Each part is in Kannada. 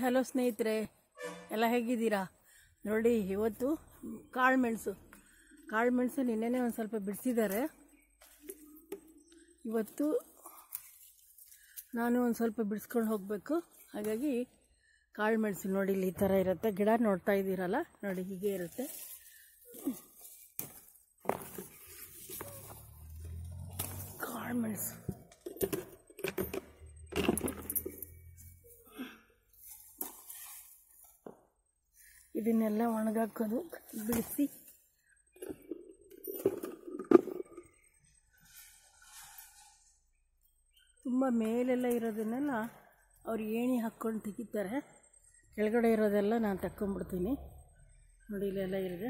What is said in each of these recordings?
ಹಲೋ ಸ್ನೇಹಿತರೆ ಎಲ್ಲ ಹೇಗಿದ್ದೀರಾ ನೋಡಿ ಇವತ್ತು ಕಾಳು ಮೆಣಸು ಕಾಳು ಮೆಣಸು ನಿನ್ನೆನೇ ಒಂದು ಸ್ವಲ್ಪ ಬಿಡಿಸಿದ್ದಾರೆ ಇವತ್ತು ನಾನು ಒಂದು ಸ್ವಲ್ಪ ಬಿಡಿಸ್ಕೊಂಡು ಹೋಗಬೇಕು ಹಾಗಾಗಿ ಕಾಳು ಮೆಣಸು ನೋಡಿ ಇಲ್ಲಿ ಈ ಥರ ಇರುತ್ತೆ ಗಿಡ ನೋಡ್ತಾ ಇದ್ದೀರಲ್ಲ ನೋಡಿ ಹೀಗೆ ಇರುತ್ತೆ ಕಾಳು ಮೆಣಸು ಇದನ್ನೆಲ್ಲ ಒಣಗಾಕೋದು ಬಿಡಿಸಿ ತುಂಬ ಮೇಲೆಲ್ಲ ಇರೋದನ್ನೆಲ್ಲ ಅವ್ರು ಏಣಿ ಹಾಕ್ಕೊಂಡು ತೆಗಿತಾರೆ ಕೆಳಗಡೆ ಇರೋದೆಲ್ಲ ನಾನು ತಕ್ಕೊಂಬಿಡ್ತೀನಿ ನೋಡಿ ಇಲ್ಲೆಲ್ಲ ಇದೆ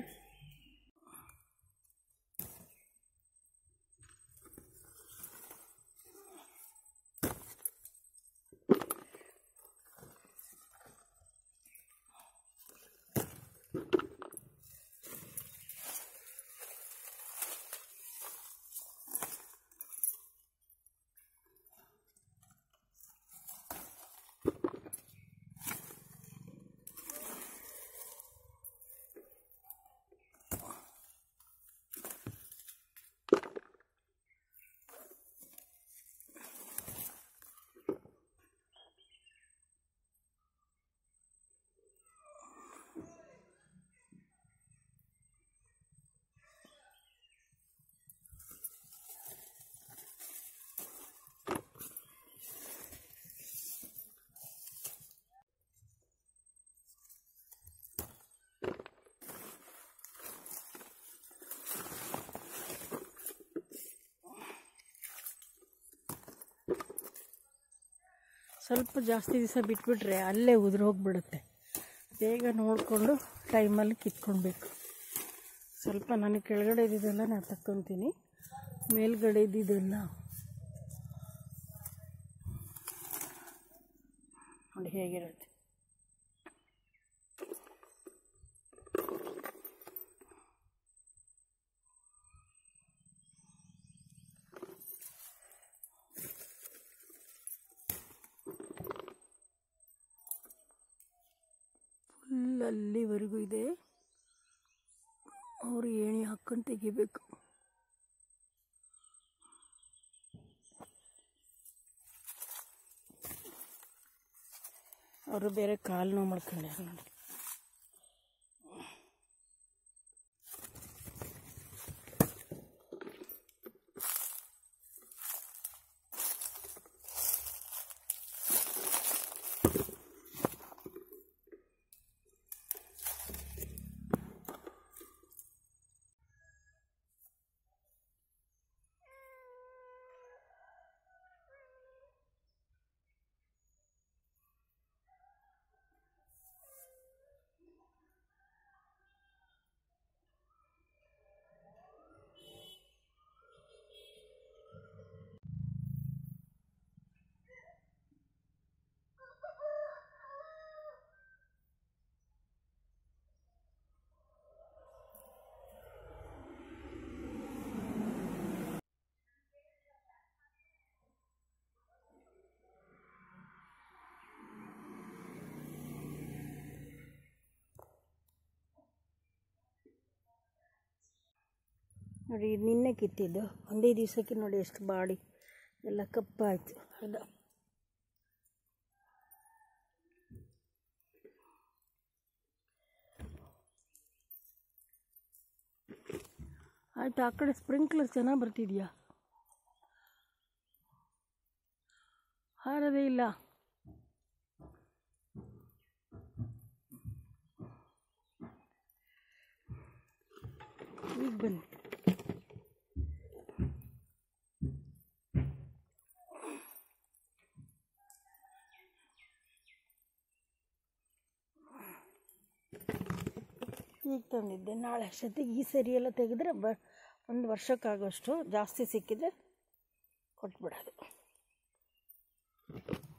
ಸ್ವಲ್ಪ ಜಾಸ್ತಿ ದಿವಸ ಬಿಟ್ಬಿಟ್ರೆ ಅಲ್ಲೇ ಉದುರು ಹೋಗ್ಬಿಡುತ್ತೆ ಬೇಗ ನೋಡಿಕೊಂಡು ಟೈಮಲ್ಲಿ ಕಿತ್ಕೊಳ್ಬೇಕು ಸ್ವಲ್ಪ ನನಗೆ ಕೆಳಗಡೆ ಇದ್ದಿದ್ದೆಲ್ಲ ನಾನು ತಕ್ಕೊತೀನಿ ಮೇಲ್ಗಡೆ ಇದ್ದಿದ್ದೆಲ್ಲ ನೋಡಿ ಹೇಗಿರುತ್ತೆ ಫುಲ್ ಅಲ್ಲಿವರೆಗೂ ಇದೆ ಅವರು ಏಣಿ ಹಾಕ್ಕೊಂಡು ತೆಗಿಬೇಕು ಅವರು ಬೇರೆ ಕಾಲು ನೋವು ಮಾಡ್ಕೊಂಡ್ಯಾರ ನೋಡಿ ನೋಡಿ ಇದು ನಿನ್ನೆ ಕಿತ್ತಿದ್ದು ಒಂದೇ ದಿವಸಕ್ಕೆ ನೋಡಿ ಎಷ್ಟು ಬಾಡಿ ಎಲ್ಲ ಕಪ್ಪಾಯಿತು ಅದ ಆಯ್ತು ಆ ಕಡೆ ಸ್ಪ್ರಿಂಕ್ಲರ್ ಚೆನ್ನಾಗಿ ಬರ್ತಿದ್ಯಾ ಹಾರದೇ ಇಲ್ಲ ಈಗ ಬನ್ನಿ ಈಗ ತಂದಿದ್ದೆ ನಾಳೆ ಅಷ್ಟೊತ್ತಿಗೆ ಈ ಸರಿ ಎಲ್ಲ ತೆಗೆದ್ರೆ ಬ ಒಂದು ವರ್ಷಕ್ಕಾಗೋಷ್ಟು ಜಾಸ್ತಿ ಸಿಕ್ಕಿದ್ರೆ ಕೊಟ್ಬಿಡೋದು